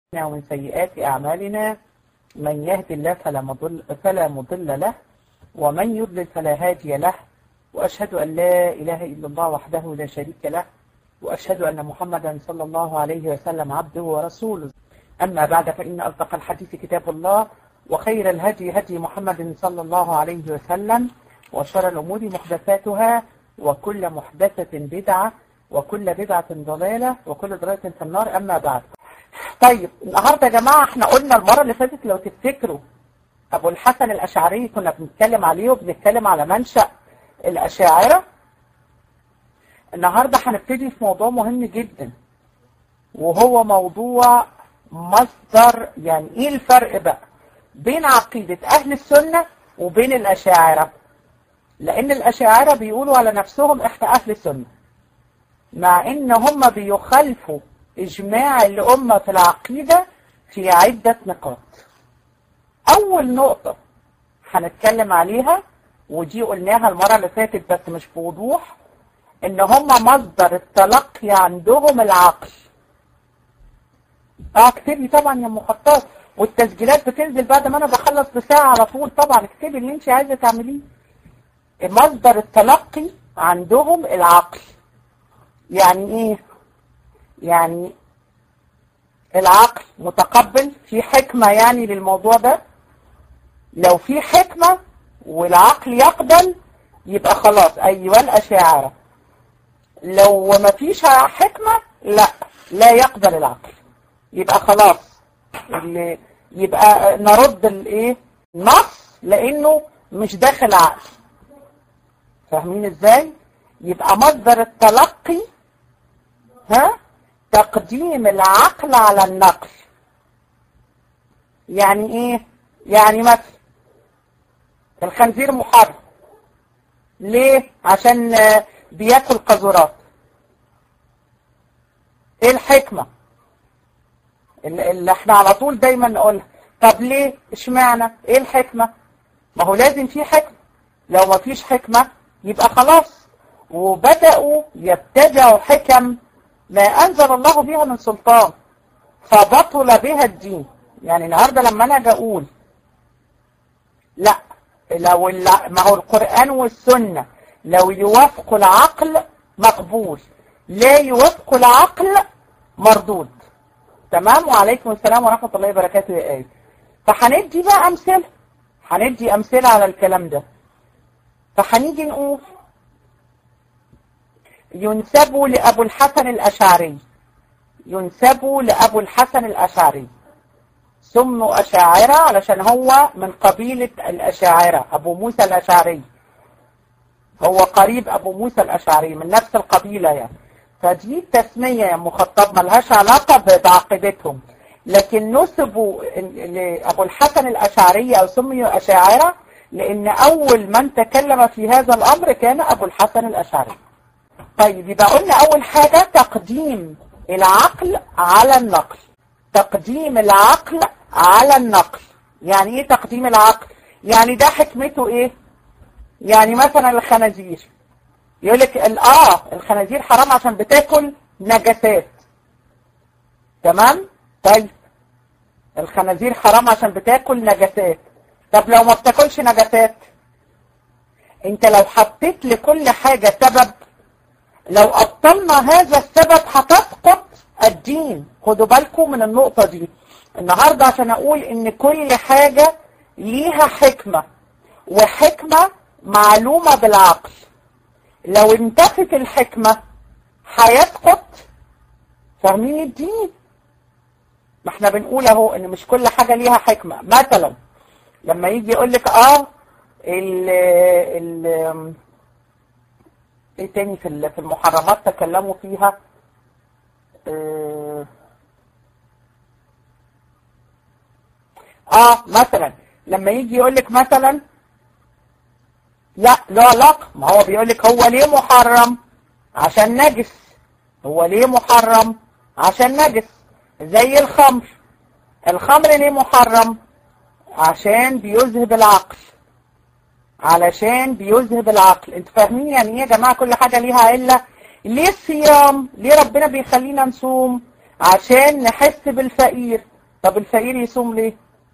ومن سيئات أعمالنا من يهد الله فلا مضل, فلا مضل له ومن يضلل فلا هادي له وأشهد أن لا إله إلا الله وحده لا شريك له وأشهد أن محمدا صلى الله عليه وسلم عبده ورسوله أما بعد فإن أصدق الحديث كتاب الله وخير الهدي هدي محمد صلى الله عليه وسلم وشر الأمور محدثاتها وكل محدثة بدعة وكل بدعة ضلالة وكل ضلالة في النار أما بعد طيب النهاردة يا جماعة احنا قلنا المرة اللي فاتت لو تفتكروا أبو الحسن الأشعري كنا بنتكلم عليه وبنتكلم على منشأ الأشاعرة النهاردة هنبتدي في موضوع مهم جدا وهو موضوع مصدر يعني ايه الفرق بقى بين عقيدة أهل السنة وبين الأشاعرة لأن الأشاعرة بيقولوا على نفسهم احنا أهل السنة مع إن هم بيخالفوا إجماع الأمة في العقيدة في عدة نقاط أول نقطة هنتكلم عليها ودي قلناها المرة اللي فاتت بس مش بوضوح إن هم مصدر التلقي عندهم العقل اه اكتبي طبعا يا مخطط والتسجيلات بتنزل بعد ما انا بخلص بساعة على طول طبعا اكتبي اللي انت عايزة تعمليه مصدر التلقي عندهم العقل يعني ايه يعني العقل متقبل في حكمة يعني للموضوع ده لو في حكمة والعقل يقبل يبقى خلاص ايوه الاشاعرة لو ما فيش حكمة لا لا يقبل العقل يبقى خلاص اللي يبقى نرد الايه نص لانه مش داخل عقل فاهمين ازاي يبقى مصدر التلقي ها تقديم العقل على النقل يعني ايه يعني مثلا الخنزير محرم ليه عشان بياكل قذورات ايه الحكمة اللي احنا على طول دايما نقولها طب ليه اشمعنى ايه الحكمة ما هو لازم في حكمة لو ما فيش حكمة يبقى خلاص وبدأوا يبتدعوا حكم ما أنزل الله بها من سلطان فبطل بها الدين يعني النهاردة لما أنا أجي أقول لا لو ما هو القرآن والسنة لو يوافقوا العقل مقبول لا يوافقوا العقل مردود تمام وعليكم السلام ورحمة الله وبركاته يا آية فهندي بقى أمثلة هندي أمثلة على الكلام ده فهنيجي نقول ينسب لأبو الحسن الأشعري ينسب لأبو الحسن الأشعري سموا أشاعرة علشان هو من قبيلة الأشاعرة أبو موسى الأشعري هو قريب أبو موسى الأشعري من نفس القبيلة يعني فدي تسمية يا مخطب ملهاش علاقة بعقيدتهم لكن نسبوا لأبو الحسن الأشعري أو سميوا أشاعرة لأن أول من تكلم في هذا الأمر كان أبو الحسن الأشعري طيب يبقى قلنا أول حاجة تقديم العقل على النقل تقديم العقل على النقل يعني ايه تقديم العقل يعني ده حكمته ايه يعني مثلا الخنازير يقول لك اه الخنازير حرام عشان بتاكل نجاسات تمام طيب الخنازير حرام عشان بتاكل نجاسات طب لو ما بتاكلش نجاسات انت لو حطيت لكل حاجة سبب لو أبطلنا هذا السبب هتسقط الدين خدوا بالكم من النقطة دي النهاردة عشان أقول إن كل حاجة ليها حكمة وحكمة معلومة بالعقل لو انتفت الحكمة هيسقط فاهمين الدين ما احنا بنقول اهو ان مش كل حاجة ليها حكمة مثلا لما يجي يقول لك اه ال ال ايه تاني في في المحرمات تكلموا فيها اه, اه مثلا لما يجي يقول لك مثلا لا له علاقه ما هو بيقول لك هو ليه محرم عشان نجس هو ليه محرم عشان نجس زي الخمر الخمر ليه محرم عشان بيذهب العقل علشان بيذهب العقل انتوا فاهمين يعني ايه يا جماعة كل حاجة ليها علة ليه الصيام ليه ربنا بيخلينا نصوم عشان نحس بالفقير طب الفقير يصوم ليه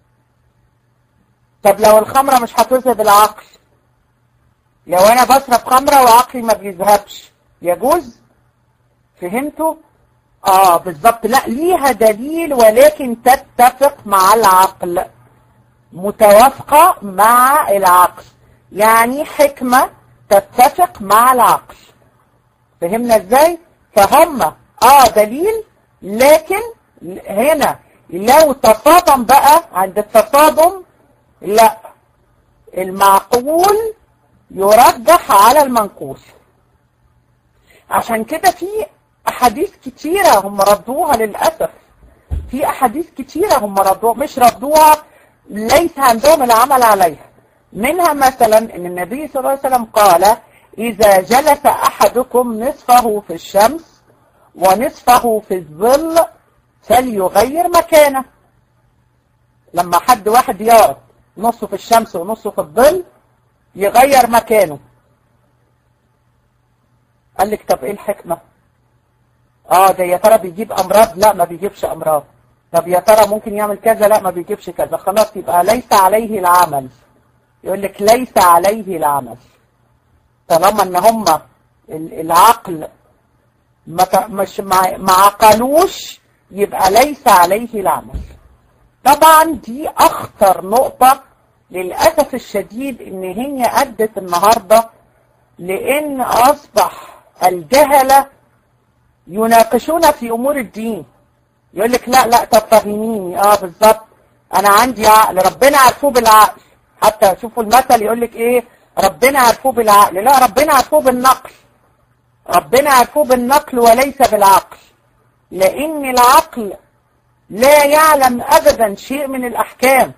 طب لو الخمرة مش هتذهب العقل لو انا بشرب خمرة وعقلي ما بيذهبش يجوز فهمتوا اه بالظبط لا ليها دليل ولكن تتفق مع العقل متوافقة مع العقل يعني حكمة تتفق مع العقل فهمنا ازاي فهم اه دليل لكن هنا لو تصادم بقى عند التصادم لا المعقول يرجح على المنقول عشان كده في احاديث كتيرة هم ردوها للأسف في احاديث كتيرة هم ردوها مش ردوها ليس عندهم العمل عليها منها مثلا ان النبي صلى الله عليه وسلم قال اذا جلس احدكم نصفه في الشمس ونصفه في الظل فليغير مكانه لما حد واحد يقعد نصه في الشمس ونصه في الظل يغير مكانه قال لك طب ايه الحكمة اه ده يا ترى بيجيب امراض لا ما بيجيبش امراض طب يا ترى ممكن يعمل كذا لا ما بيجيبش كذا خلاص يبقى ليس عليه العمل يقول لك ليس عليه العمل طالما ان هم العقل ما مش ما عقلوش يبقى ليس عليه العمل طبعا دي اخطر نقطة للأسف الشديد ان هي ادت النهاردة لان اصبح الجهلة يناقشون في امور الدين يقول لك لا لا طب فهميني اه بالظبط انا عندي عقل ربنا عرفوه بالعقل حتى شوفوا المثل يقول لك ايه ربنا عرفوه بالعقل لا ربنا عرفوه بالنقل ربنا عرفوه بالنقل وليس بالعقل لان العقل لا يعلم ابدا شيء من الاحكام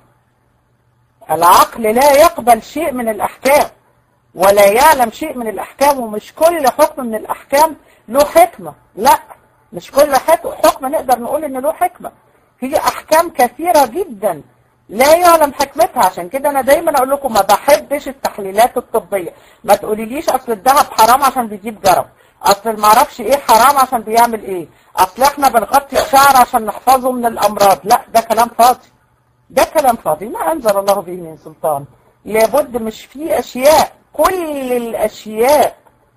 العقل لا يقبل شيء من الاحكام ولا يعلم شيء من الاحكام ومش كل حكم من الاحكام له حكمة لا مش كل حكم نقدر نقول ان له حكمة هي احكام كثيرة جدا لا يعلم حكمتها عشان كده انا دايما اقول لكم ما بحبش التحليلات الطبية ما تقوليليش اصل الذهب حرام عشان بيجيب جرب اصل ما اعرفش ايه حرام عشان بيعمل ايه اصل احنا بنغطي الشعر عشان نحفظه من الامراض لا ده كلام فاضي ده كلام فاضي ما انزل الله به من سلطان لابد مش في اشياء كل الاشياء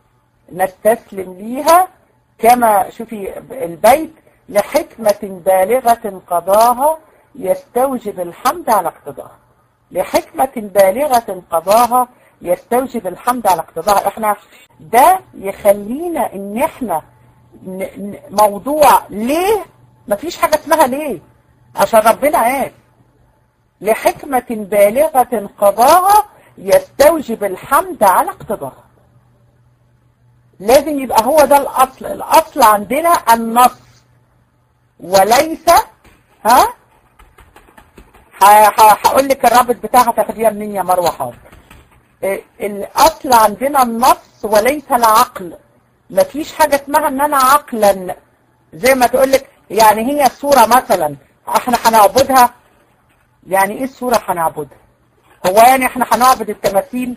نستسلم ليها كما شوفي البيت لحكمة بالغة قضاها يستوجب الحمد على اقتضاها لحكمة بالغة قضاها يستوجب الحمد على اقتضاها احنا ده يخلينا ان احنا موضوع ليه مفيش حاجة اسمها ليه عشان ربنا قال لحكمة بالغة قضاها يستوجب الحمد على اقتضاها لازم يبقى هو ده الأصل الأصل عندنا النص وليس ها هقول لك الرابط بتاعها تاخديها منين يا مروه حاضر الاصل عندنا النص وليس العقل مفيش حاجه اسمها ان انا عقلا زي ما تقول لك يعني هي الصوره مثلا احنا هنعبدها يعني ايه الصوره هنعبدها هو يعني احنا هنعبد التماثيل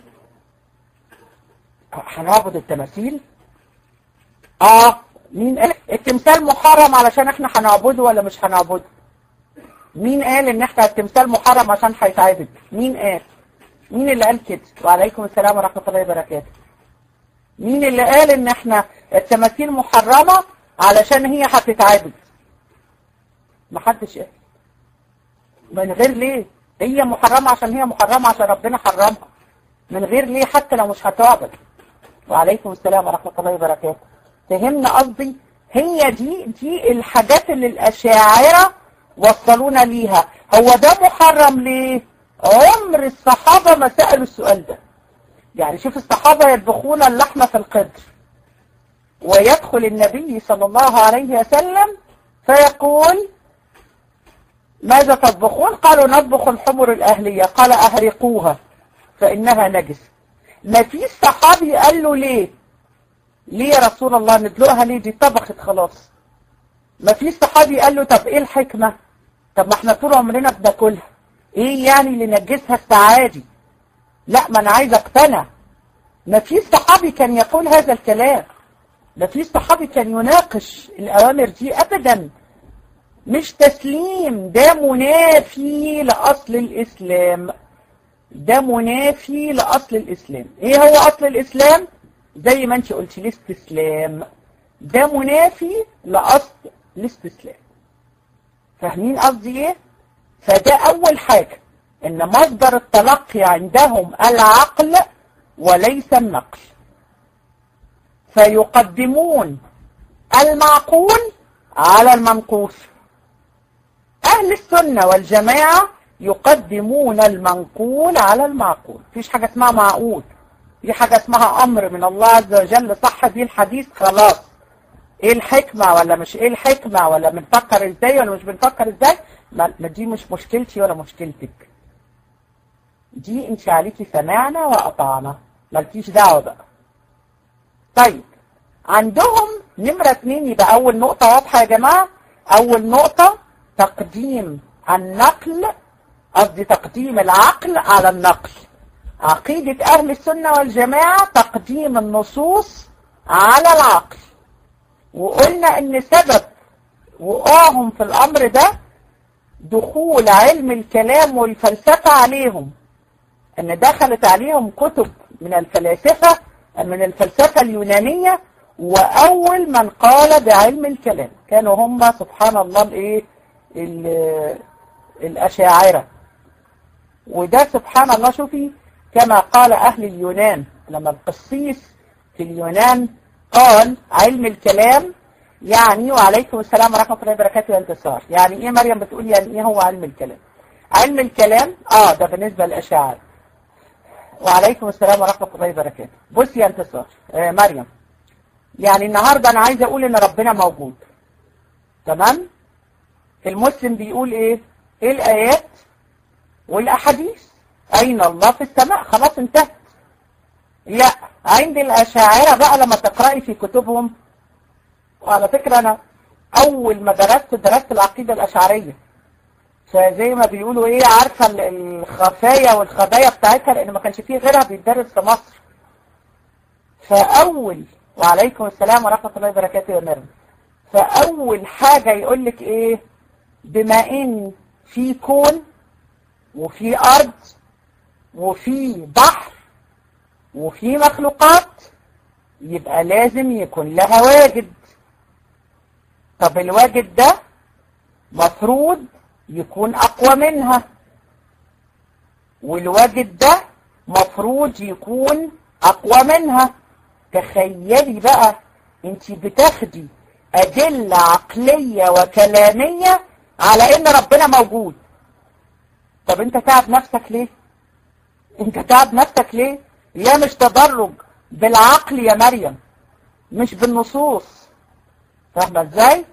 هنعبد التماثيل اه مين قال التمثال محرم علشان احنا هنعبده ولا مش هنعبده مين قال ان احنا التمثال محرم عشان هيتعبد مين قال مين اللي قال كده وعليكم السلام ورحمة الله وبركاته مين اللي قال ان احنا التماثيل محرمة علشان هي هتتعبد محدش قال من غير ليه هي محرمة عشان هي محرمة عشان ربنا حرمها من غير ليه حتى لو مش هتعبد وعليكم السلام ورحمة الله وبركاته فهمنا قصدي هي دي دي الحاجات اللي الأشاعرة وصلونا ليها هو ده محرم ليه عمر الصحابة ما سألوا السؤال ده يعني شوف الصحابة يطبخون اللحمة في القدر ويدخل النبي صلى الله عليه وسلم فيقول ماذا تطبخون قالوا نطبخ الحمر الأهلية قال أهرقوها فإنها نجس ما في صحابي قال له ليه ليه يا رسول الله ندلقها ليه دي طبخت خلاص ما في صحابي قال له طب ايه الحكمة طب ما احنا طول عمرنا بناكلها ايه يعني اللي نجسها السعادي لا ما انا عايز اقتنع ما في صحابي كان يقول هذا الكلام ما في صحابي كان يناقش الاوامر دي ابدا مش تسليم ده منافي لأصل الإسلام ده منافي لأصل الإسلام إيه هو أصل الإسلام؟ زي ما انت قلتي الاستسلام ده منافي لأصل الاستسلام فاهمين قصدي ايه؟ فده أول حاجة إن مصدر التلقي عندهم العقل وليس النقل فيقدمون المعقول على المنقول أهل السنة والجماعة يقدمون المنقول على المعقول مفيش حاجة اسمها معقول في حاجة اسمها أمر من الله عز وجل صح بيه الحديث خلاص ايه الحكمة ولا مش ايه الحكمة ولا بنفكر ازاي ولا مش بنفكر ازاي ما دي مش مشكلتي ولا مشكلتك دي انت عليكي سمعنا وأطعنا مالكيش دعوة بقى طيب عندهم نمرة اتنين يبقى أول نقطة واضحة يا جماعة أول نقطة تقديم النقل قصدي تقديم العقل على النقل عقيدة أهل السنة والجماعة تقديم النصوص على العقل وقلنا ان سبب وقوعهم في الأمر ده دخول علم الكلام والفلسفة عليهم ان دخلت عليهم كتب من الفلاسفة من الفلسفة اليونانية وأول من قال بعلم الكلام كانوا هم سبحان الله الايه الأشاعرة وده سبحان الله شوفي كما قال أهل اليونان لما القسيس في اليونان قال علم الكلام يعني وعليكم السلام ورحمة الله وبركاته انتصار يعني ايه مريم بتقول يعني ايه هو علم الكلام علم الكلام اه ده بالنسبة للأشاعرة وعليكم السلام ورحمة الله وبركاته بصي يا انتصار آه مريم يعني النهاردة انا عايز اقول ان ربنا موجود تمام المسلم بيقول ايه ايه الايات والاحاديث اين الله في السماء خلاص انتهت لا عند الاشاعرة بقى لما تقرأي في كتبهم وعلى فكرة انا اول ما درست درست العقيدة الاشعرية فزي ما بيقولوا ايه عارفة الخفايا والخبايا بتاعتها لان ما كانش فيه غيرها بيتدرس في مصر فاول وعليكم السلام ورحمة الله وبركاته يا مرم فاول حاجة يقول لك ايه بما ان في كون وفي ارض وفي بحر وفي مخلوقات يبقى لازم يكون لها واجد طب الواجد ده مفروض يكون اقوى منها والواجد ده مفروض يكون اقوى منها تخيلي بقى انت بتاخدي ادلة عقلية وكلامية على ان ربنا موجود طب انت تعب نفسك ليه انت تعب نفسك ليه يا مش تدرج بالعقل يا مريم مش بالنصوص فاهمة ازاي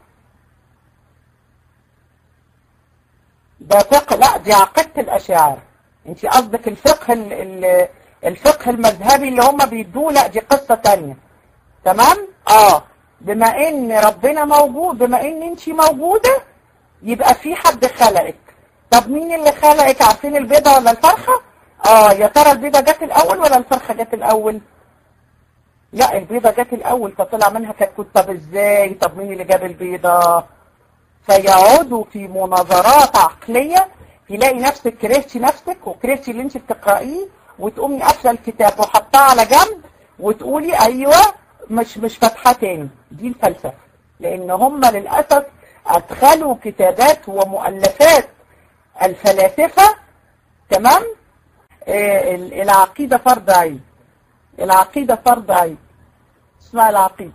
ده فقه لا دي عقيدة الاشاعرة انت قصدك الفقه ال ال الفقه المذهبي اللي هم بيدوه لا دي قصة تانية تمام اه بما ان ربنا موجود بما ان انت موجودة يبقى في حد خلقك طب مين اللي خلقك عارفين البيضة ولا الفرخة اه يا ترى البيضة جت الاول ولا الفرخة جت الاول لا البيضة جت الاول فطلع منها كتكوت طب ازاي طب مين اللي جاب البيضة فيقعدوا في مناظرات عقلية تلاقي نفسك كرهتي نفسك وكرهتي اللي انت بتقرأيه وتقومي قافله الكتاب وحطاه على جنب وتقولي ايوه مش مش فاتحه تاني دي الفلسفه لان هم للاسف ادخلوا كتابات ومؤلفات الفلاسفه تمام آه العقيده فرض عين العقيده فرض عين اسمها العقيده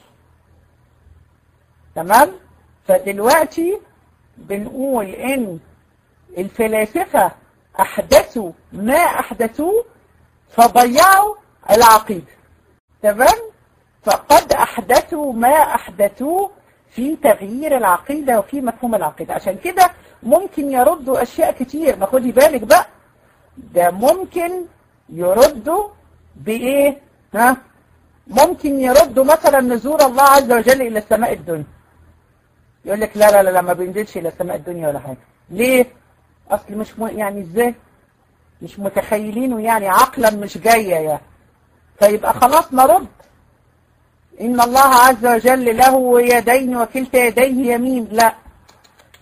تمام فدلوقتي بنقول ان الفلاسفه أحدثوا ما أحدثوه فضيعوا العقيدة تمام فقد أحدثوا ما أحدثوه في تغيير العقيدة وفي مفهوم العقيدة عشان كده ممكن يردوا أشياء كتير ما خدي بالك بقى ده ممكن يردوا بإيه ها ممكن يردوا مثلا نزول الله عز وجل إلى السماء الدنيا يقول لك لا لا لا ما بينزلش إلى السماء الدنيا ولا حاجة ليه اصل مش م... يعني ازاي مش متخيلينه يعني عقلا مش جاية يعني فيبقى خلاص نرد ان الله عز وجل له يدين وكلتا يديه يمين لا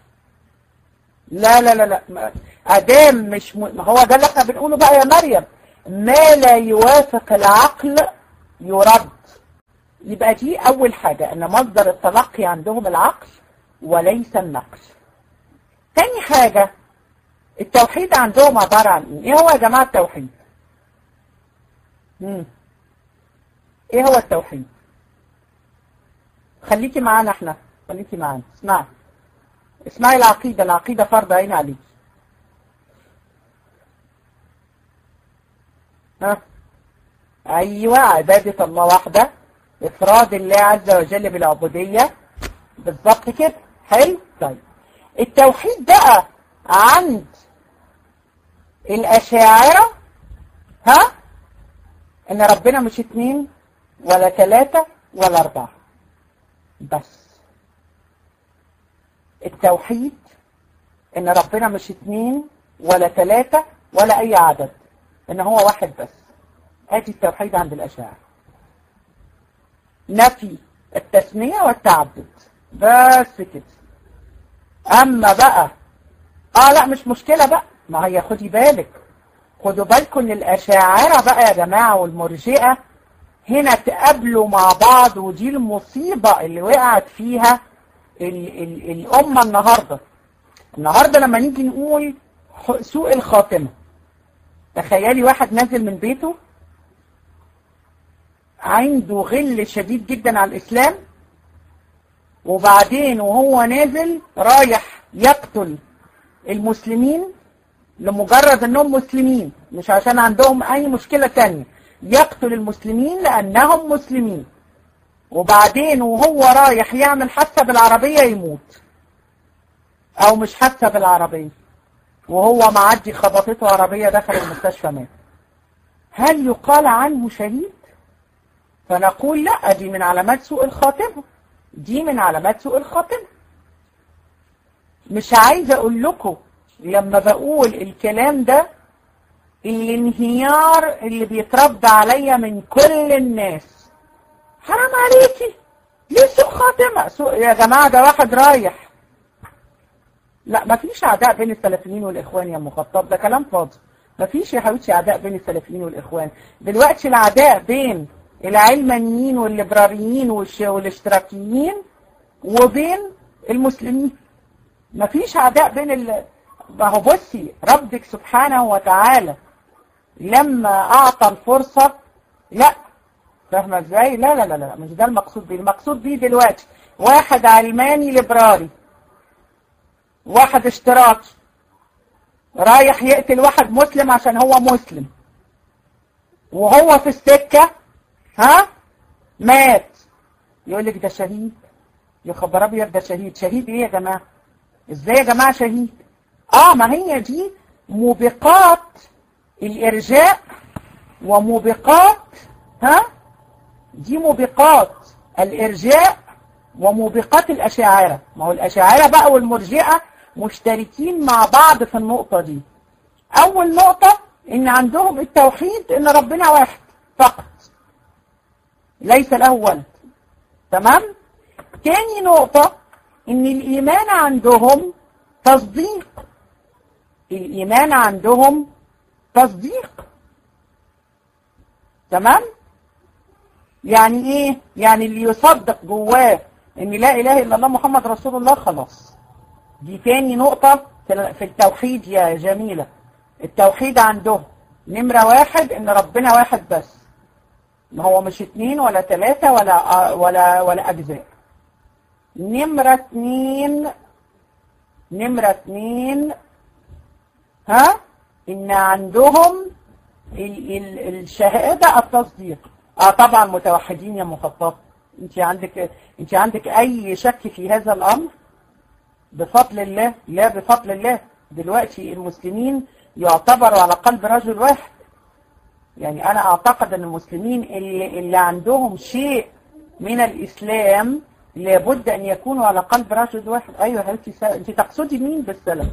لا لا لا لا ما- ادام مش م... ما هو ده اللي احنا بنقوله بقى يا مريم ما لا يوافق العقل يرد يبقى دي اول حاجة ان مصدر التلقي عندهم العقل وليس النقل تاني حاجة التوحيد عندهم عبارة عن ايه ايه هو يا جماعة التوحيد مم. ايه هو التوحيد خليكي معانا احنا خليكي معانا اسمعي اسمعي العقيدة العقيدة فرض عين عليك ها ايوه عبادة الله وحده افراد الله عز وجل بالعبودية بالظبط كده حلو طيب التوحيد بقى عند الاشاعرة ها ان ربنا مش اتنين ولا ثلاثة ولا اربعة بس التوحيد ان ربنا مش اتنين ولا ثلاثة ولا اي عدد ان هو واحد بس ادي التوحيد عند الاشاعرة نفي التسمية والتعدد بس كده اما بقى اه لا مش مشكلة بقى ما هي خدي بالك خدوا بالكم ان الاشاعرة بقى يا جماعة والمرجئة هنا تقابلوا مع بعض ودي المصيبة اللي وقعت فيها ال ال الأمة النهاردة النهاردة لما نيجي نقول ح- سوء الخاتمة تخيلي واحد نازل من بيته عنده غل شديد جدا على الإسلام وبعدين وهو نازل رايح يقتل المسلمين لمجرد انهم مسلمين مش عشان عندهم اي مشكلة تانية يقتل المسلمين لانهم مسلمين وبعدين وهو رايح يعمل حادثة بالعربية يموت او مش حادثة بالعربية وهو معدي خبطته عربية دخل المستشفى مات هل يقال عنه شهيد فنقول لا دي من علامات سوء الخاتمة دي من علامات سوء الخاتمة مش عايزة اقول لكم لما بقول الكلام ده الانهيار اللي بيترد عليا من كل الناس حرام عليكي ليه سوء خاتمة سوء يا جماعة ده واحد رايح لا مفيش اعداء بين السلفيين والاخوان يا مخطب ده كلام فاضي مفيش يا حبيبتي اعداء بين السلفيين والاخوان دلوقتي الاعداء بين العلمانيين والليبراليين والش- والاشتراكيين وبين المسلمين مفيش اعداء بين ال... ما هو بصي ربك سبحانه وتعالى لما اعطى الفرصة لا فاهمة ازاي لا لا لا لا مش ده المقصود بيه المقصود بيه دلوقتي واحد علماني ليبرالي واحد اشتراكي رايح يقتل واحد مسلم عشان هو مسلم وهو في السكة ها مات يقول لك ده شهيد يا خبر ابيض ده شهيد شهيد ايه يا جماعة ازاي يا جماعة شهيد اه ما هي دي موبقات الارجاء وموبقات ها دي موبقات الارجاء وموبقات الاشاعرة ما هو الاشاعرة بقى والمرجئة مشتركين مع بعض في النقطة دي اول نقطة ان عندهم التوحيد ان ربنا واحد فقط ليس له ولد تمام تاني نقطة ان الايمان عندهم تصديق الايمان عندهم تصديق تمام يعني ايه يعني اللي يصدق جواه ان لا اله الا الله محمد رسول الله خلاص دي تاني نقطة في في التوحيد يا جميلة التوحيد عندهم نمرة واحد ان ربنا واحد بس ما هو مش اتنين ولا تلاتة ولا ولا ولا اجزاء نمرة اتنين نمرة اتنين ها ان عندهم ال ال الشهادة التصديق اه طبعا متوحدين يا مخطط انت عندك انت عندك اي شك في هذا الامر بفضل الله لا بفضل الله دلوقتي المسلمين يعتبروا على قلب رجل واحد يعني انا اعتقد ان المسلمين اللي, اللي عندهم شيء من الاسلام لابد ان يكونوا على قلب رجل واحد ايوه حبيبتي انت تقصدي مين بالسلف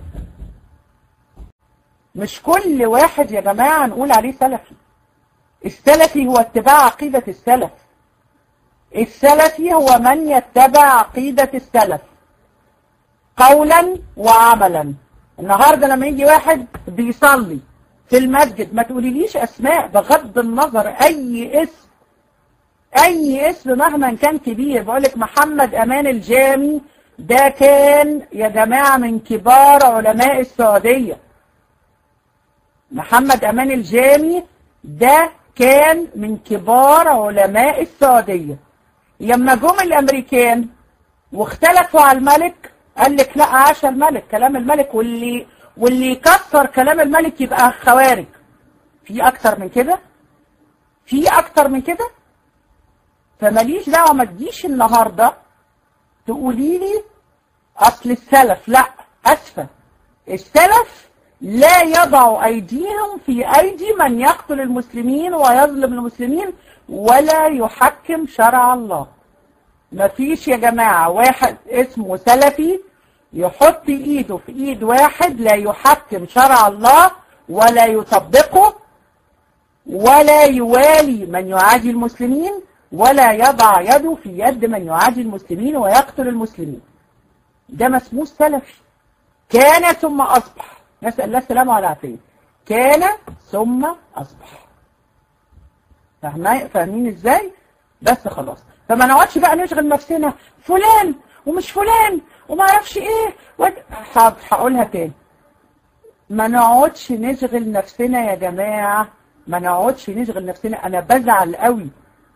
مش كل واحد يا جماعة نقول عليه سلفي السلفي هو اتباع عقيدة السلف السلفي هو من يتبع عقيدة السلف قولا وعملا النهاردة لما يجي واحد بيصلي في المسجد ما تقوليليش اسماء بغض النظر اي اسم اي اسم مهما كان كبير بقولك محمد امان الجامي ده كان يا جماعة من كبار علماء السعودية محمد امان الجامي ده كان من كبار علماء السعودية لما جم الامريكان واختلفوا على الملك قال لك لا عاش الملك كلام الملك واللي واللي يكسر كلام الملك يبقى خوارج في اكتر من كده في اكتر من كده فماليش دعوه ما تجيش النهارده تقولي لي اصل السلف لا اسفه السلف لا يضع ايديهم في ايدي من يقتل المسلمين ويظلم المسلمين ولا يحكم شرع الله مفيش يا جماعه واحد اسمه سلفي يحط ايده في ايد واحد لا يحكم شرع الله ولا يطبقه ولا يوالي من يعادي المسلمين ولا يضع يده في يد من يعادي المسلمين ويقتل المسلمين ده ما اسمه سلفي كان ثم اصبح نسال الله السلامه والعافيه كان ثم اصبح فاهمين ازاي بس خلاص فما نقعدش بقى نشغل نفسنا فلان ومش فلان وما اعرفش ايه هقولها تاني ما نقعدش نشغل نفسنا يا جماعة ما نقعدش نشغل نفسنا انا بزعل قوي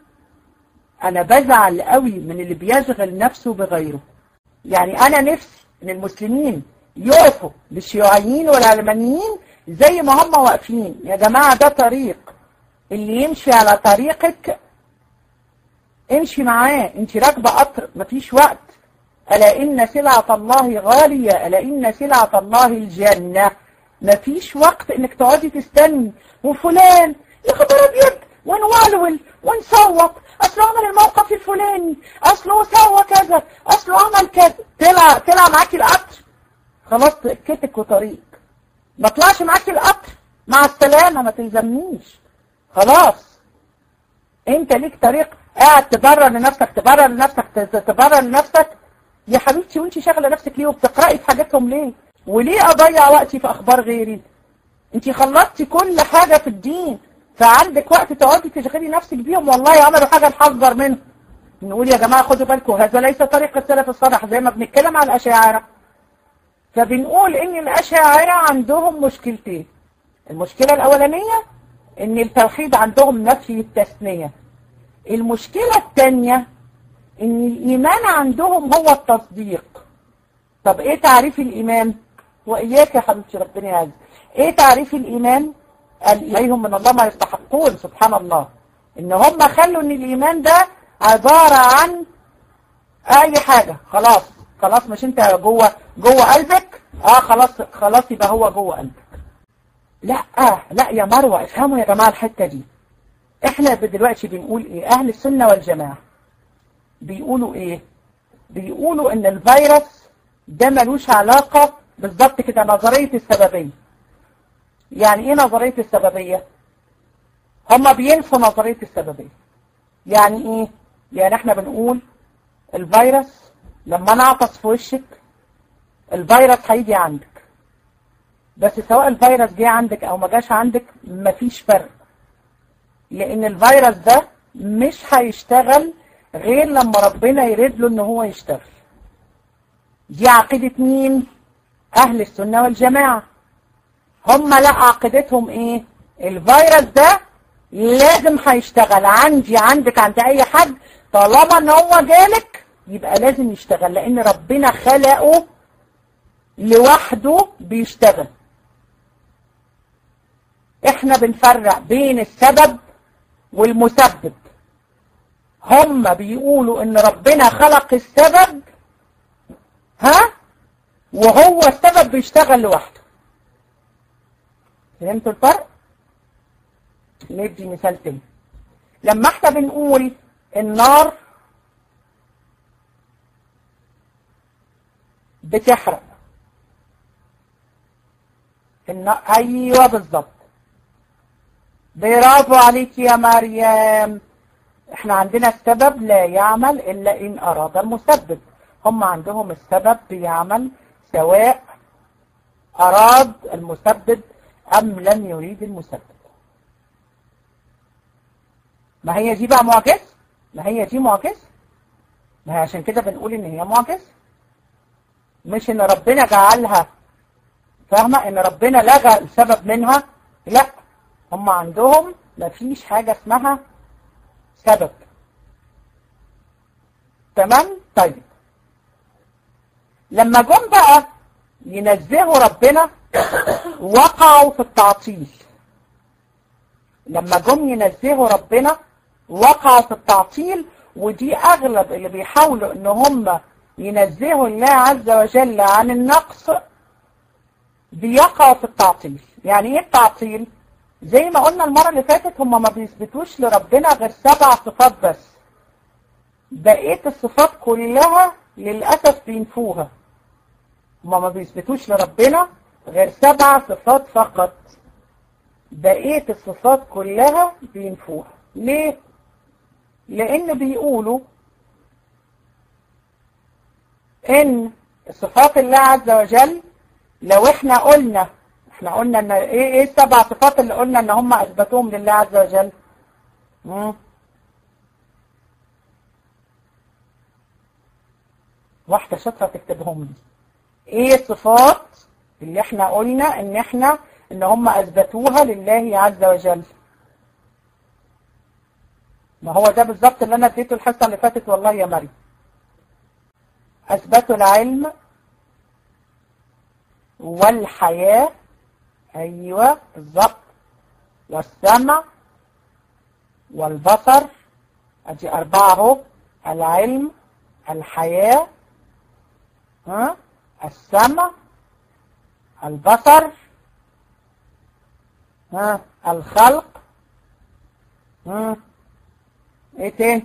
انا بزعل قوي من اللي بيشغل نفسه بغيره يعني انا نفسي ان المسلمين يقفوا للشيوعيين والعلمانيين زي ما هم واقفين يا جماعة ده طريق اللي يمشي على طريقك امشي معاه انت راكبه قطر مفيش وقت ألا إن سلعة الله غالية ألا إن سلعة الله الجنة مفيش وقت إنك تقعدي تستني وفلان يا خبر أبيض ونولول ونصوت أصله عمل الموقف الفلاني أصله سوى كذا أصله عمل كذا طلع طلع معاكي القطر خلاص كتك وطريق ما طلعش معاكي القطر مع السلامة ما تلزمنيش خلاص انت ليك طريق قاعد تبرر لنفسك تبرر لنفسك تبرر لنفسك يا حبيبتي وانت شاغله نفسك ليه وبتقراي في حاجاتهم ليه وليه اضيع وقتي في اخبار غيري انت خلصتي كل حاجه في الدين فعندك وقت تقعدي تشغلي نفسك بيهم والله عملوا حاجه نحذر منها نقول يا جماعه خدوا بالكم هذا ليس طريق السلف الصالح زي ما بنتكلم على الاشاعره فبنقول ان الاشاعره عندهم مشكلتين المشكله الاولانيه ان التوحيد عندهم نفي التثنيه المشكله الثانيه ان الايمان عندهم هو التصديق طب ايه تعريف الايمان واياك يا حبيبتي ربنا يعز ايه تعريف الايمان قال اليهم من الله ما يستحقون سبحان الله ان هم خلوا ان الايمان ده عبارة عن اي حاجة خلاص خلاص مش انت جوه جوه قلبك اه خلاص خلاص يبقى هو جوه قلبك لا آه لا يا مروة افهموا يا جماعة الحتة دي احنا دلوقتي بنقول ايه اهل السنة والجماعة بيقولوا ايه بيقولوا ان الفيروس ده ملوش علاقة بالظبط كده نظرية السببية يعني ايه نظرية السببية هما بينفوا نظرية السببية يعني ايه يعني احنا بنقول الفيروس لما انا اعطس في وشك الفيروس هيجي عندك بس سواء الفيروس جه عندك او ما جاش عندك مفيش فرق لان الفيروس ده مش هيشتغل غير لما ربنا يريد له ان هو يشتغل دي عقيدة مين اهل السنة والجماعة هم لا عقيدتهم ايه الفيروس ده لازم هيشتغل عندي عندك عند اي حد طالما ان هو جالك يبقى لازم يشتغل لان ربنا خلقه لوحده بيشتغل احنا بنفرق بين السبب والمسبب هم بيقولوا ان ربنا خلق السبب ها وهو السبب بيشتغل لوحده فهمتوا الفرق ندي مثال تاني لما احنا بنقول النار بتحرق النار ايوه بالظبط برافو عليك يا مريم احنا عندنا السبب لا يعمل الا ان اراد المسبب هم عندهم السبب بيعمل سواء أراد المسبب أم لم يريد المسبب ما هي دي بقى معجز ما هي دي معجز ما هي عشان كده بنقول ان هي معجز مش ان ربنا جعلها فاهمة ان ربنا لغى السبب منها لا هم عندهم ما فيش حاجة اسمها سبب تمام طيب لما جم بقى ينزهوا ربنا وقعوا في التعطيل لما جم ينزهوا ربنا وقعوا في التعطيل ودي اغلب اللي بيحاولوا ان هم ينزهوا الله عز وجل عن النقص بيقعوا في التعطيل يعني ايه التعطيل زي ما قلنا المرة اللي فاتت هم ما بيثبتوش لربنا غير سبع صفات بس بقية الصفات كلها للأسف بينفوها هم ما بيثبتوش لربنا غير سبع صفات فقط بقية الصفات كلها بينفوها ليه؟ لأن بيقولوا إن صفات الله عز وجل لو احنا قلنا احنا قلنا ان ايه ايه السبع صفات اللي قلنا ان هم اثبتوهم لله عز وجل مم. واحدة شاطرة تكتبهم لي ايه الصفات اللي احنا قلنا ان احنا ان هم اثبتوها لله عز وجل ما هو ده بالظبط اللي انا اديته الحصة اللي فاتت والله يا مريم اثبتوا العلم والحياة ايوه بالظبط والسمع والبصر ادي اربعة اهو العلم الحياة ها السمع البصر ها الخلق ها ايه تاني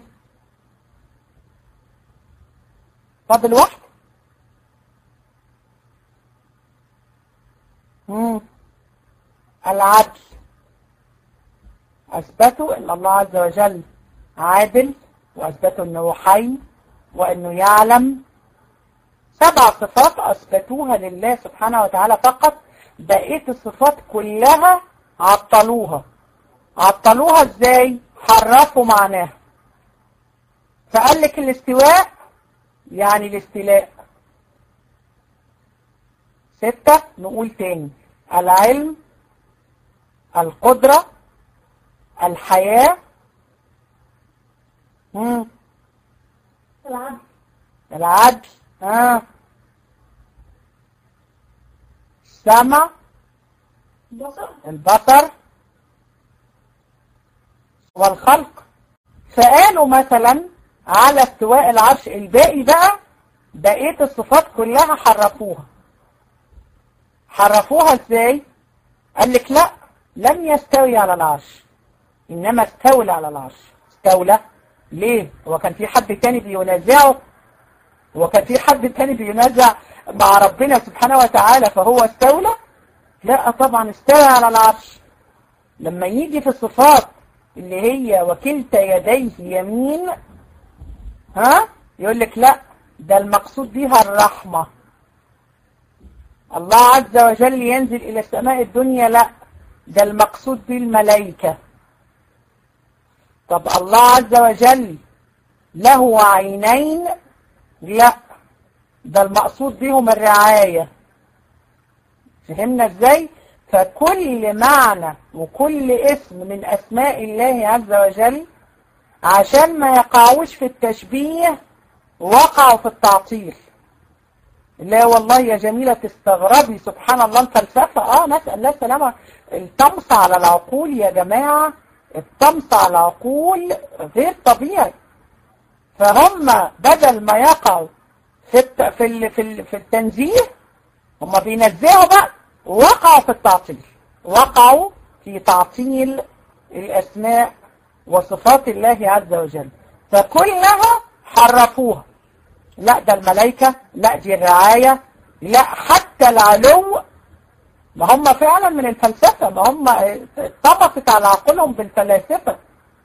فاضل واحد مم. العدل اثبتوا ان الله عز وجل عادل واثبتوا انه حي وانه يعلم سبع صفات اثبتوها لله سبحانه وتعالى فقط بقيه الصفات كلها عطلوها عطلوها ازاي حرفوا معناها فقال لك الاستواء يعني الاستيلاء ستة نقول تاني العلم القدرة الحياة مم. العدل العدل ها السمع البصر البصر والخلق فقالوا مثلا على استواء العرش الباقي بقى بقية الصفات كلها حرفوها حرفوها ازاي قال لك لا لم يستوي على العرش انما استولى على العرش استولى ليه هو كان في حد تاني بينازعه هو كان في حد تاني بينازع مع ربنا سبحانه وتعالى فهو استولى لا طبعا استوى على العرش لما يجي في الصفات اللي هي وكلتا يديه يمين ها يقول لك لا ده المقصود بيها الرحمة الله عز وجل ينزل إلى السماء الدنيا لا ده المقصود به الملائكة طب الله عز وجل له عينين لا ده المقصود بهم الرعاية فهمنا ازاي فكل معنى وكل اسم من اسماء الله عز وجل عشان ما يقعوش في التشبيه وقعوا في التعطيل لا والله يا جميلة تستغربي سبحان الله الفلسفة اه نسأل الله السلامة الطمس على العقول يا جماعة الطمس على العقول غير طبيعي فهم بدل ما يقعوا في الت... في ال... في, ال... في التنزيه هم بينزهوا بقى وقعوا في التعطيل وقعوا في تعطيل الأسماء وصفات الله عز وجل فكلها حرفوها لا ده الملائكة لا دي الرعاية لا حتى العلو ما هم فعلا من الفلسفة ما هم طبقت على عقولهم بالفلاسفة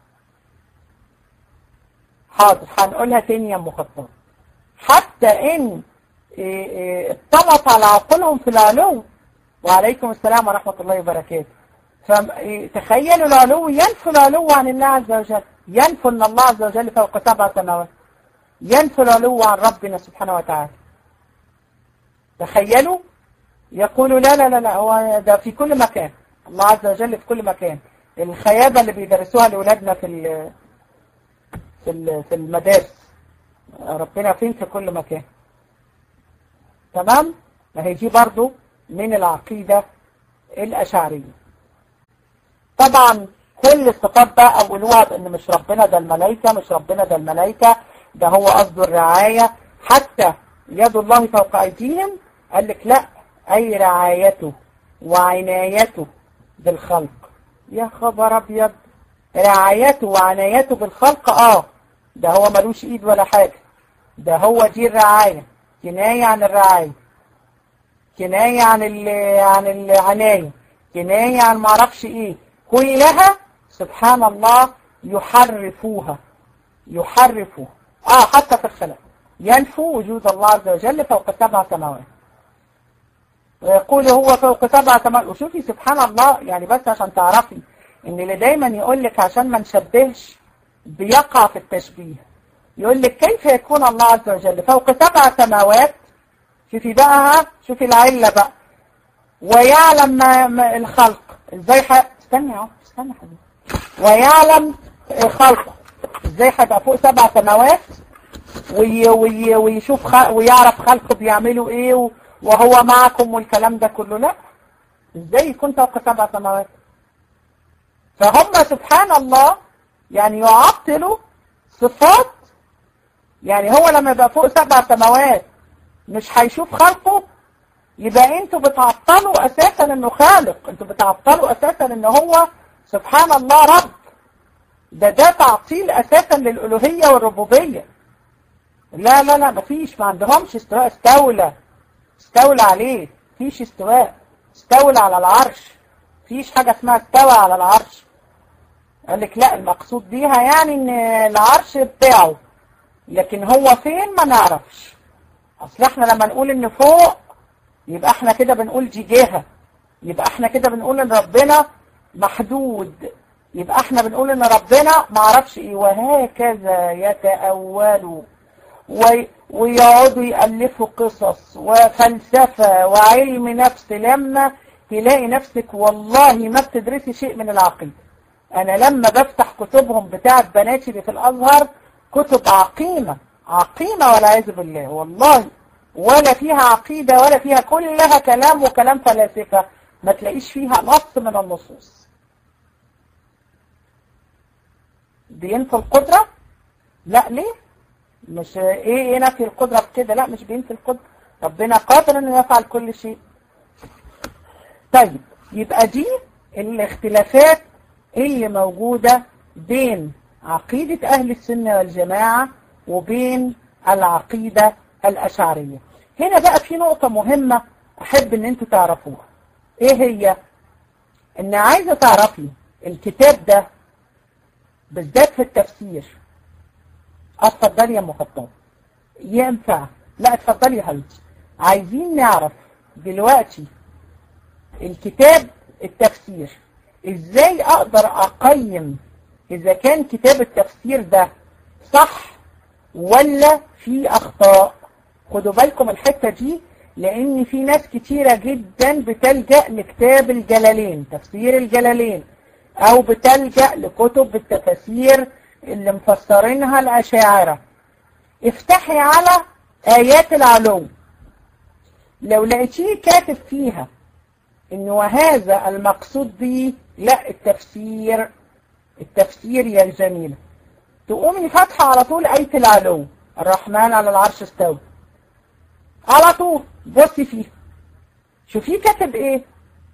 حاضر هنقولها تاني يا مخطط حتى ان اتطبط على عقولهم في العلو وعليكم السلام ورحمة الله وبركاته فتخيلوا العلو ينفي العلو عن الله عز وجل ينفي ان الله عز وجل فوق سبع سماوات ينفي العلو عن ربنا سبحانه وتعالى تخيلوا يقولوا لا لا لا لا هو ده في كل مكان الله عز وجل في كل مكان الخيابة اللي بيدرسوها لأولادنا في ال في ال في المدارس ربنا فين في كل مكان تمام ما هي دي برضو من العقيدة الأشعرية طبعا كل الصفات بقى أولوها بأن مش ربنا ده الملائكة مش ربنا ده الملائكة ده هو قصده الرعاية حتى يد الله فوق أيديهم قال لك لا أي رعايته وعنايته بالخلق يا خبر أبيض رعايته وعنايته بالخلق آه ده هو ملوش إيد ولا حاجة ده هو دي الرعاية كناية عن الرعاية كناية عن ال عن العناية كناية عن معرفش إيه كلها سبحان الله يحرفوها يحرفوها آه حتى في الخلق ينفوا وجود الله عز وجل فوق سبع سماوات ويقول هو فوق سبع سماوات وشوفي سبحان الله يعني بس عشان تعرفي ان اللي دايما يقول لك عشان ما نشبهش بيقع في التشبيه يقول لك كيف يكون الله عز وجل فوق سبع سماوات شوفي بقى شوفي العلة بقى ويعلم ما ما الخلق ازاي ح... استني اهو استني حبيبي ويعلم خلقه ازاي هيبقى فوق سبع سماوات وي وي ويشوف خ... ويعرف خلقه بيعملوا ايه و... وهو معكم والكلام ده كله لا ازاي يكون فوق سبع سماوات فهم سبحان الله يعني يعطلوا صفات يعني هو لما يبقى فوق سبع سماوات مش هيشوف خلقه يبقى انتوا بتعطلوا اساسا انه خالق انتوا بتعطلوا اساسا ان هو سبحان الله رب ده ده تعطيل اساسا للالوهية والربوبية لا لا لا مفيش ما عندهمش استواء استولى استولى عليه مفيش استواء استولى على العرش مفيش حاجة اسمها استوى على العرش قال لك لا المقصود بيها يعني ان العرش بتاعه لكن هو فين ما نعرفش اصل احنا لما نقول ان فوق يبقى احنا كده بنقول دي جهة يبقى احنا كده بنقول ان ربنا محدود يبقى احنا بنقول ان ربنا معرفش ايه وهكذا يتأولوا وي ويقعدوا يألفوا قصص وفلسفة وعلم نفس لما تلاقي نفسك والله ما بتدرسي شيء من العقيدة انا لما بفتح كتبهم بتاعت بناتي اللي في الازهر كتب عقيمة عقيمة والعياذ بالله والله ولا فيها عقيدة ولا فيها كلها كلام وكلام فلاسفة ما تلاقيش فيها نص من النصوص بينفي القدرة لا ليه مش ايه ايه نفي القدرة في كده لا مش بينفي القدرة ربنا قادر انه يفعل كل شيء طيب يبقى دي الاختلافات اللي موجودة بين عقيدة أهل السنة والجماعة وبين العقيدة الأشعرية هنا بقى في نقطة مهمة أحب أن أنتوا تعرفوها إيه هي؟ أن عايزة تعرفي الكتاب ده بالذات في التفسير اتفضلي يا مخطط ينفع لا اتفضلي يا حبيبتي عايزين نعرف دلوقتي الكتاب التفسير ازاي اقدر اقيم اذا كان كتاب التفسير ده صح ولا في اخطاء خدوا بالكم الحتة دي لان في ناس كتيرة جدا بتلجأ لكتاب الجلالين تفسير الجلالين او بتلجأ لكتب التفاسير اللي مفسرينها الاشاعرة افتحي على ايات العلو لو لقيتيه كاتب فيها ان وهذا المقصود به لا التفسير التفسير يا الجميلة تقومي فاتحة على طول آية العلو الرحمن على العرش استوى على طول بصي فيه شوفيه كاتب ايه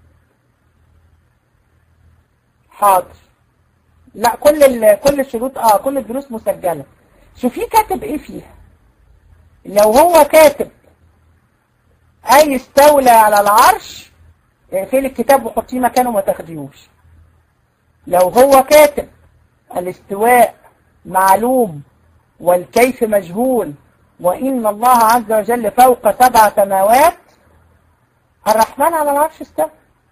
حاضر لا كل ال... كل الشروط اه كل الدروس مسجلة شوفيه كاتب ايه فيها لو هو كاتب اي استولى على العرش اقفلي الكتاب وحطيه مكانه ما تاخديهوش لو هو كاتب الاستواء معلوم والكيف مجهول وإن الله عز وجل فوق سبع سماوات الرحمن على العرش استوى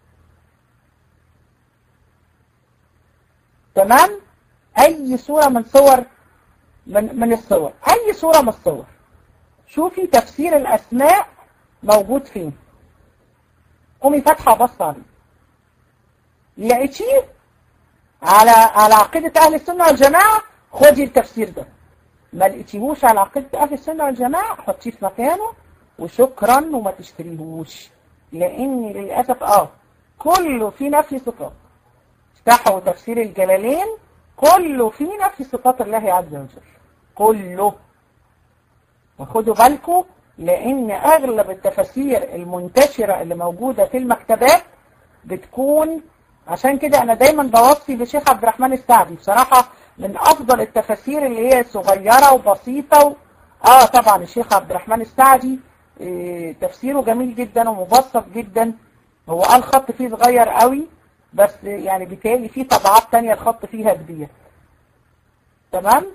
تمام اي صورة من صور من, من الصور اي صورة من الصور شوفي تفسير الاسماء موجود فين قومي فاتحة بص عليه لقيتيه على على عقيدة اهل السنة والجماعة خدي التفسير ده ما لقيتيهوش على عقيدة اهل السنة والجماعة حطيه في مكانه وشكرا وما تشتريهوش لان للأسف اه كله في نفي صفات افتحوا تفسير الجلالين كله في نفي صفات الله عز وجل كله وخدوا بالكم لان اغلب التفاسير المنتشرة اللي موجودة في المكتبات بتكون عشان كده انا دايما بوصي بشيخ عبد الرحمن السعدي بصراحة من افضل التفاسير اللي هي صغيرة وبسيطة و... اه طبعا الشيخ عبد الرحمن السعدي إيه تفسيره جميل جدا ومبسط جدا هو قال خط فيه صغير قوي بس يعني بيتهيألي فيه طبعات تانية الخط فيها كبير تمام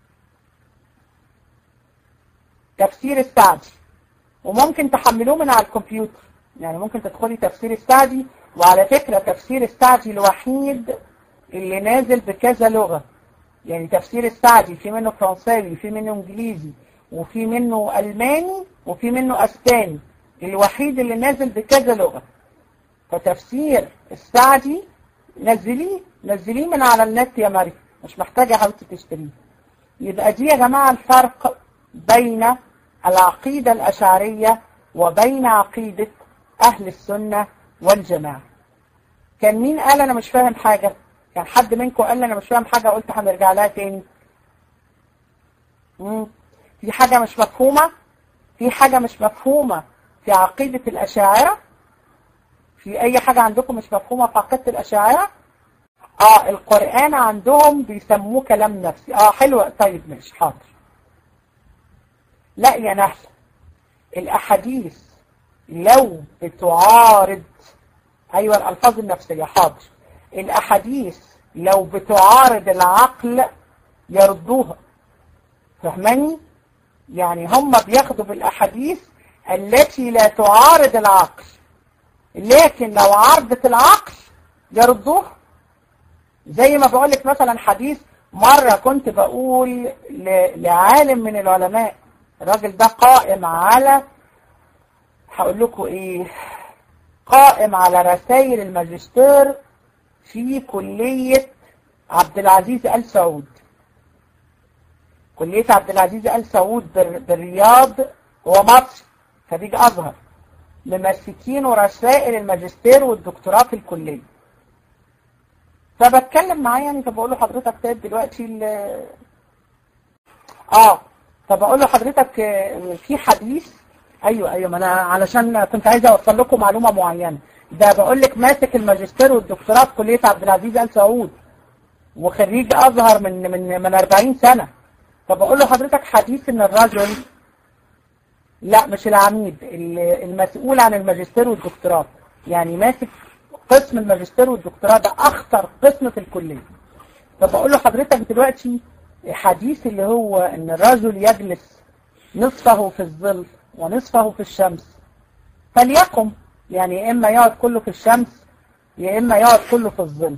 تفسير السعدي وممكن تحملوه من على الكمبيوتر يعني ممكن تدخلي تفسير السعدي وعلى فكرة تفسير السعدي الوحيد اللي نازل بكذا لغة يعني تفسير السعدي في منه فرنساوي في منه انجليزي وفي منه ألماني وفي منه أسباني الوحيد اللي نازل بكذا لغة فتفسير السعدي نزليه نزليه من على النت يا مريم مش محتاجة حضرتك تشتريه يبقى دي يا جماعة الفرق بين العقيدة الأشعرية وبين عقيدة أهل السنة والجماعة كان مين قال أنا مش فاهم حاجة كان حد منكم قال أنا مش فاهم حاجة قلت هنرجع لها تاني مم. في حاجة مش مفهومة في حاجة مش مفهومة في عقيدة الأشاعرة في أي حاجة عندكم مش مفهومة في عقيدة الأشاعرة اه القرآن عندهم بيسموه كلام نفسي اه حلو طيب ماشي حاضر لا يا نهل الأحاديث لو بتعارض أيوة الألفاظ النفسية حاضر الأحاديث لو بتعارض العقل يردوها فهماني يعني هم بياخدوا بالأحاديث التي لا تعارض العقل لكن لو عارضت العقل يردوها زي ما بقولك مثلا حديث مرة كنت بقول لعالم من العلماء الراجل ده قائم على هقول لكم ايه قائم على رسائل الماجستير في كلية عبد العزيز آل سعود كلية عبد العزيز آل سعود بالرياض هو مصر خريج أزهر ممسكينه رسائل الماجستير والدكتوراه في الكلية فبتكلم معاه يعني فبقول له حضرتك طيب دلوقتي ال اه فبقول له حضرتك في حديث ايوه ايوه ما انا علشان كنت عايزه اوصل لكم معلومه معينه ده بقول لك ماسك الماجستير والدكتوراه في كليه عبد العزيز ال سعود وخريج ازهر من من من 40 سنه فبقول له حضرتك حديث ان الرجل لا مش العميد المسؤول عن الماجستير والدكتوراه يعني ماسك قسم الماجستير والدكتوراه ده اخطر قسم في الكليه فبقول له حضرتك دلوقتي حديث اللي هو ان الرجل يجلس نصفه في الظل ونصفه في الشمس فليقم يعني يا اما يقعد كله في الشمس يا اما يقعد كله في الظل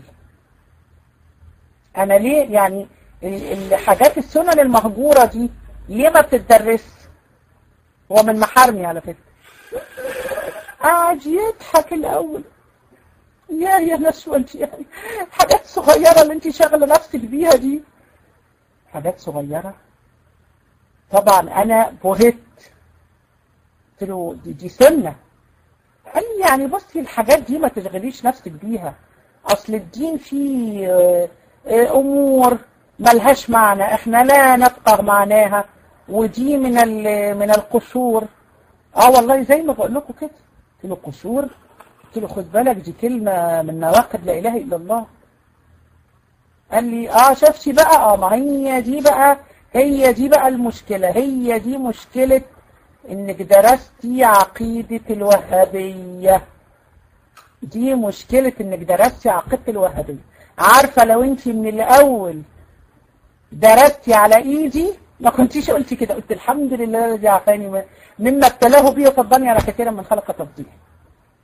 انا ليه يعني الحاجات السنن المهجورة دي ليه ما بتدرس هو من محارمي على فكرة قاعد يضحك الاول يا يا نشوى انت يعني حاجات صغيرة اللي انت شغلة نفسك بيها دي حاجات صغيرة طبعا انا بهت قلت له دي, دي سنة قال لي يعني بصي الحاجات دي ما تشغليش نفسك بيها اصل الدين فيه امور ملهاش معنى احنا لا نفقه معناها ودي من من القشور اه والله زي ما بقول لكم كده قلت له قشور قلت له خد بالك دي كلمة من نواقض لا اله الا الله قال لي اه شفتي بقى اه ما هي دي بقى هي دي بقى المشكلة هي دي مشكلة انك درستي عقيدة الوهابية دي مشكلة انك درستي عقيدة الوهابية عارفة لو انت من الاول درستي على ايدي ما كنتيش قلتي كده قلت الحمد لله الذي عافاني مما ابتلاه بي وفضلني على كثيرا من خلق تفضيل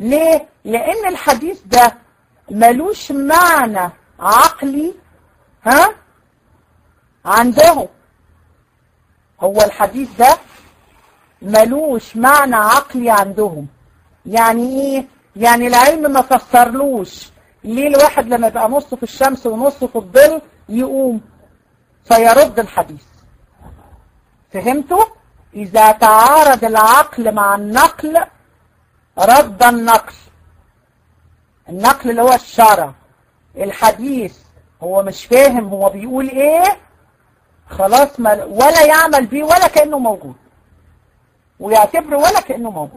ليه؟ لأن الحديث ده ملوش معنى عقلي ها عندهم هو الحديث ده ملوش معنى عقلي عندهم يعني ايه يعني العلم ما فسرلوش ليه الواحد لما يبقى نصه في الشمس ونصه في الظل يقوم فيرد الحديث فهمتوا اذا تعارض العقل مع النقل رد النقل النقل اللي هو الشرع الحديث هو مش فاهم هو بيقول ايه خلاص ما ولا يعمل بيه ولا كأنه موجود ويعتبره ولا كأنه موجود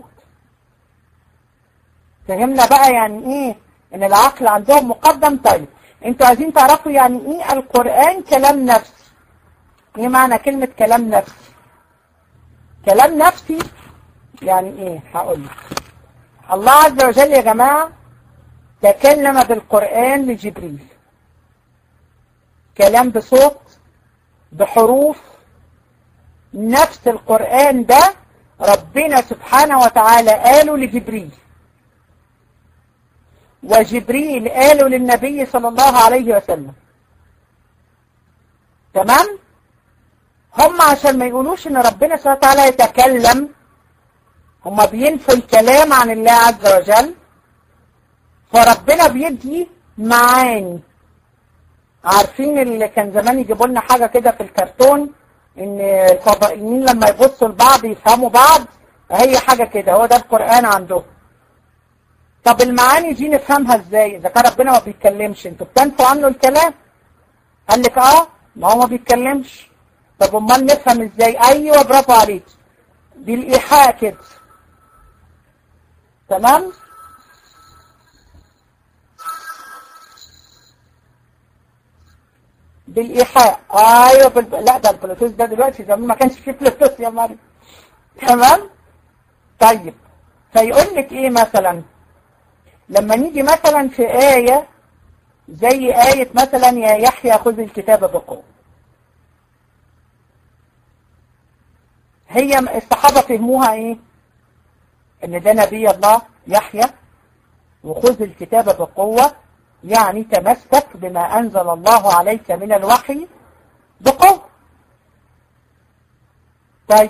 فهمنا بقى يعني ايه ان العقل عندهم مقدم طيب انتوا عايزين تعرفوا يعني ايه القرآن كلام نفسي ايه معنى كلمة كلام نفسي كلام نفسي يعني ايه هقول لك الله عز وجل يا جماعة تكلم بالقرآن لجبريل كلام بصوت بحروف نفس القرآن ده ربنا سبحانه وتعالى قاله لجبريل وجبريل قاله للنبي صلى الله عليه وسلم تمام هم عشان ما يقولوش ان ربنا سبحانه وتعالى يتكلم هم بينفوا الكلام عن الله عز وجل فربنا بيدي معاني عارفين اللي كان زمان يجيبوا لنا حاجة كده في الكرتون ان الفضائيين لما يبصوا لبعض يفهموا بعض هي حاجة كده هو ده القرآن عندهم طب المعاني دي نفهمها ازاي اذا كان ربنا ما بيتكلمش انتوا بتنفوا عنه الكلام قال لك اه ما هو ما بيتكلمش طب امال نفهم ازاي ايوه برافو عليك بالايحاء كده تمام بالايحاء ايوه بالب... لا ده البلوتوث ده دلوقتي زمان ما كانش فيه بلوتوث يا مريم تمام طيب فيقول لك ايه مثلا لما نيجي مثلا في آية زي آية مثلا يا يحيى خذ الكتاب بقوة هي الصحابة فهموها ايه ان ده نبي الله يحيى وخذ الكتاب بقوة يعني تمسك بما أنزل الله عليك من الوحي بقوة طيب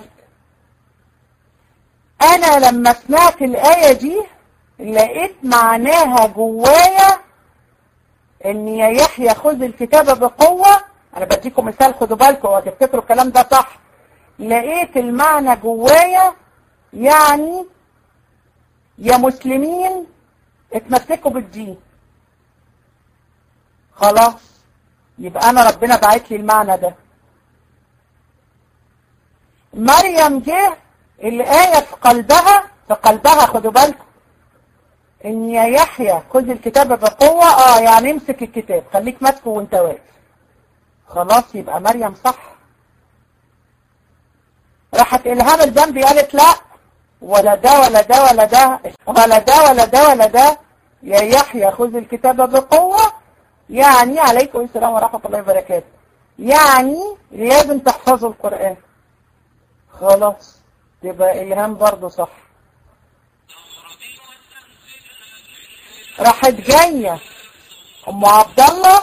أنا لما سمعت الآية دي لقيت معناها جوايا ان يا يحيى خذ الكتاب بقوة انا بديكم مثال خدوا بالكم وتفتكروا الكلام ده صح لقيت المعنى جوايا يعني يا مسلمين اتمسكوا بالدين خلاص يبقى انا ربنا بعت لي المعنى ده مريم جه الآية في قلبها في قلبها خدوا بالكم ان يا يحيى خذ الكتاب بقوة اه يعني امسك الكتاب خليك ماسكه وانت واقف خلاص يبقى مريم صح راحت الهام الذنبي قالت لا ولا ده ولا ده ولا ده ولا ده ولا ده ولا ده يا يحيى خذ الكتاب بقوة يعني عليكم السلام ورحمة الله وبركاته يعني لازم تحفظوا القرآن خلاص تبقى الهام برضه صح راحت جاية ام عبد الله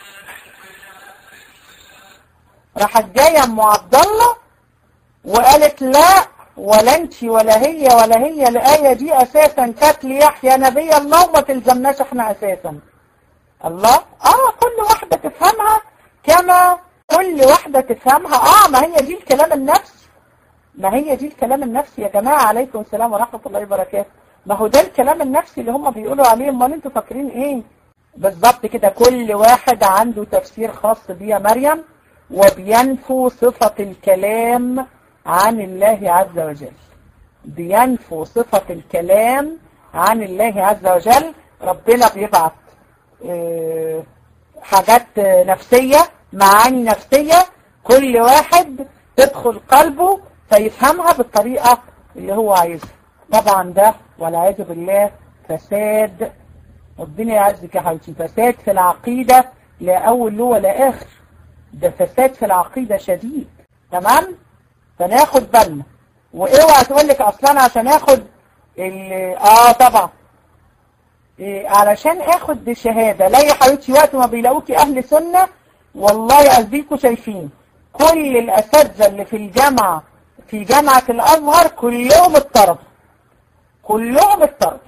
راحت جاية ام عبد الله وقالت لا ولا انت ولا هي ولا هي الآية دي أساسا كانت ليحيى نبي الله وما تلزمناش احنا أساسا الله اه كل واحدة تفهمها كما كل واحدة تفهمها اه ما هي دي الكلام النفسي ما هي دي الكلام النفسي يا جماعة عليكم السلام ورحمة الله وبركاته ما هو ده الكلام النفسي اللي هم بيقولوا عليه امال انتوا فاكرين ايه بالظبط كده كل واحد عنده تفسير خاص بيه مريم وبينفوا صفة الكلام عن الله عز وجل بينفوا صفة الكلام عن الله عز وجل ربنا بيبعت اه حاجات نفسية معاني نفسية كل واحد تدخل قلبه فيفهمها بالطريقة اللي هو عايزها طبعا ده والعياذ بالله فساد ربنا يعزك يا حبيبتي فساد في العقيدة لا أول له ولا آخر ده فساد في العقيدة شديد تمام فناخد بالنا واوعى تقول لك اصلا عشان اخد اه طبعا إيه علشان اخد شهادة لا يا حبيبتي وقت ما بيلاقوكي اهل سنة والله اديكوا شايفين كل الاساتذة اللي في الجامعة في جامعة الازهر كلهم الطرف كلهم الطرف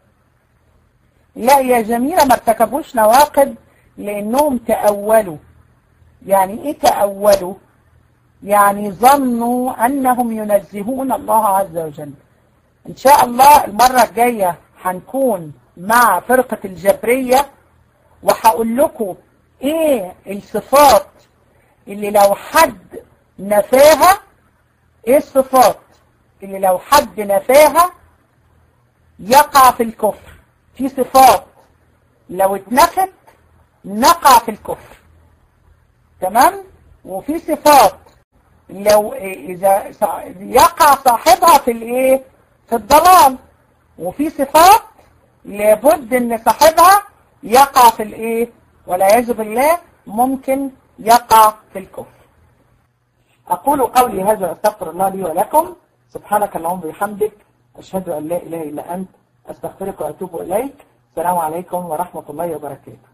لا يا جميلة ما ارتكبوش نواقض لانهم تأولوا يعني ايه تأولوا يعني ظنوا انهم ينزهون الله عز وجل ان شاء الله المرة الجاية هنكون مع فرقة الجبرية وهقول لكم ايه الصفات اللي لو حد نفاها ايه الصفات اللي لو حد نفاها يقع في الكفر في صفات لو اتنفت نقع في الكفر تمام وفي صفات لو اذا يقع صاحبها في الايه في الضلال وفي صفات لابد ان صاحبها يقع في الايه والعياذ بالله ممكن يقع في الكفر اقول قولي هذا استغفر الله لي ولكم سبحانك اللهم وبحمدك اشهد ان لا اله الا انت استغفرك واتوب اليك السلام عليكم ورحمه الله وبركاته